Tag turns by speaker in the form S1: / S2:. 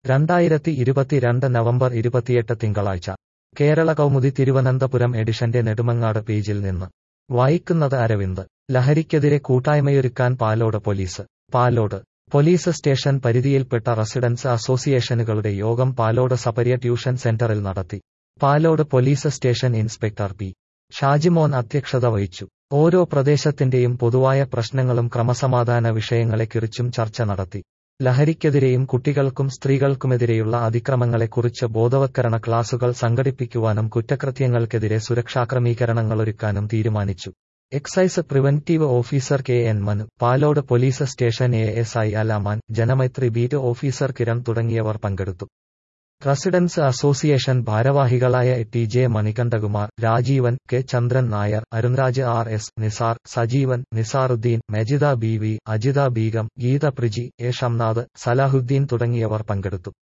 S1: രണ്ടായിരത്തി ഇരുപത്തിരണ്ട് നവംബർ ഇരുപത്തിയെട്ട് തിങ്കളാഴ്ച കേരള കൗമുദി തിരുവനന്തപുരം എഡിഷന്റെ നെടുമങ്ങാട് പേജിൽ നിന്ന് വായിക്കുന്നത് അരവിന്ദ് ലഹരിക്കെതിരെ കൂട്ടായ്മയൊരുക്കാൻ Palode police Palode police station പരിധിയിൽപ്പെട്ട റെസിഡൻസ് അസോസിയേഷനുകളുടെ യോഗം പാലോട് സപര്യ ട്യൂഷൻ സെന്ററിൽ നടത്തി Palode police station inspector P Shajimon അധ്യക്ഷത വഹിച്ചു ഓരോ പ്രദേശത്തിന്റെയും പൊതുവായ പ്രശ്നങ്ങളും ക്രമസമാധാന വിഷയങ്ങളെക്കുറിച്ചും ചർച്ച നടത്തി ലഹരിക്കെതിരെയും കുട്ടികൾക്കും സ്ത്രീകൾക്കുമെതിരെയുള്ള അതിക്രമങ്ങളെക്കുറിച്ച് ബോധവത്കരണ ക്ലാസുകൾ സംഘടിപ്പിക്കുവാനും കുറ്റകൃത്യങ്ങൾക്കെതിരെ സുരക്ഷാക്രമീകരണങ്ങളൊരുക്കാനും തീരുമാനിച്ചു excise preventive officer K N Manu Palode police station A S I Alaman Janamaithri beat officer Kiran തുടങ്ങിയവർ പങ്കെടുത്തു റെസിഡൻസ് അസോസിയേഷൻ ഭാരവാഹികളായ T J Manikandakumar Rajeevan K Chandran Nair Arunraj R S Nisar Sajeevan Nisaruddin Majida B V Ajitha Begum Geetha Priji A Shamnath Salahuddin തുടങ്ങിയവർ പങ്കെടുത്തു